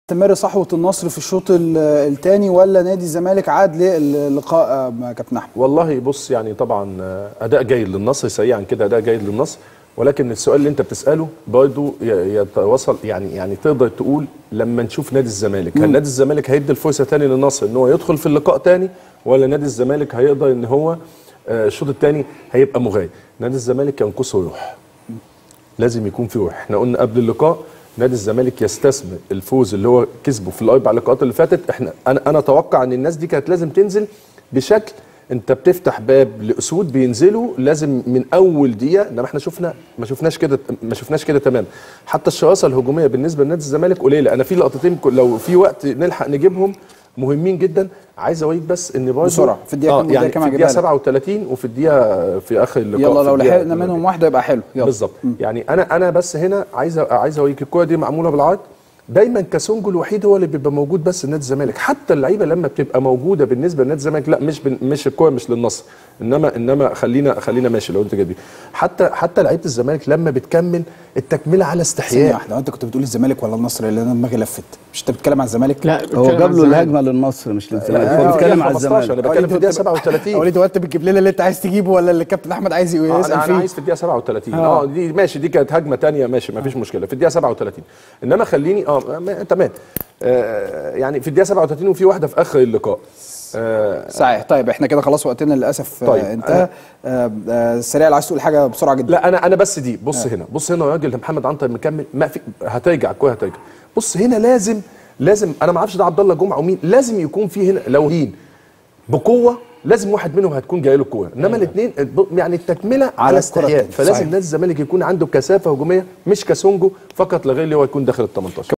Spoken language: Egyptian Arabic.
تستمر صحوه النصر في الشوط الثاني ولا نادي الزمالك عاد للقاء آه، كابتن احمد والله بص يعني طبعا آه، اداء جيد للنصر سريعا كده اداء جيد للنصر ولكن السؤال اللي انت بتساله برضه ي- يتوصل يعني يعني تقدر تقول لما نشوف نادي الزمالك هل نادي الزمالك هيدي الفرصه تاني للنصر ان هو يدخل في اللقاء تاني ولا نادي الزمالك هيقدر ان هو آه، الشوط الثاني هيبقى مغاير نادي الزمالك ينقصه روح لازم يكون في روح احنا قلنا قبل اللقاء نادي الزمالك يستثمر الفوز اللي هو كسبه في الاربع لقاءات اللي فاتت احنا انا انا اتوقع ان الناس دي كانت لازم تنزل بشكل انت بتفتح باب لاسود بينزلوا لازم من اول دقيقه انما احنا شفنا ما شفناش كده ما شفناش كده تمام حتى الشراسه الهجوميه بالنسبه لنادي الزمالك قليله انا في لقطتين كو- لو في وقت نلحق نجيبهم مهمين جدا عايز اوريك بس ان برضه بسرعة، في الدقيقة كام يعني والدقيقة كام في الدقيقه هجيبها لك؟ 37 وفي الدقيقه في اخر اللقاء يلا في لو الدقيقة لحقنا منهم واحده يبقى حلو يلا بالظبط يعني انا انا بس هنا عايز أ- عايز اوريك الكوره دي معموله بالعرض دايما كاسونجو الوحيد هو اللي بيبقى موجود بس نادي الزمالك حتى اللعيبه لما بتبقى موجوده بالنسبه لنادي الزمالك لا مش بن مش الكوره مش للنصر انما انما خلينا خلينا ماشي لو انت جدي حتى حتى لعيبه الزمالك لما بتكمل التكمله على ثانيه استحياء واحده انت كنت بتقول الزمالك ولا النصر اللي انا دماغي لفت مش انت بتتكلم عن الزمالك لا هو بتكلم عن جاب له الزمالك. الهجمه للنصر مش للزمالك آه، هو بيتكلم على 15 الزمالك انا بتكلم في الدقيقه 37 وليد هو انت بتجيب لنا اللي انت عايز تجيبه ولا اللي الكابتن احمد عايز آه يسال انا فيه أنا عايز في الدقيقه 37 اه دي ماشي دي كانت هجمه تانية ماشي ما فيش مشكله في الدقيقه 37 انما خليني اه ما- تمام آه يعني في الدقيقه 37 وفي واحده في اخر اللقاء آه صحيح طيب احنا كده خلاص وقتنا للاسف طيب، طيب. انتهى آه، آه، سريع لو عايز تقول حاجه بسرعه جدا لا انا انا بس دي بص هنا بص هنا يا راجل محمد عنتر مكمل ما في هترجع الكوره هترجع بص هنا لازم لازم انا ما اعرفش ده عبد الله جمعه ومين لازم يكون في هنا لو هين بقوه لازم واحد منهم هتكون جاي له الكوره انما الاثنين يعني التكمله على, على الكرة استحياء التانية. فلازم صحيح. نادي الزمالك يكون عنده كثافه هجوميه مش كاسونجو فقط لا غير اللي هو يكون داخل ال 18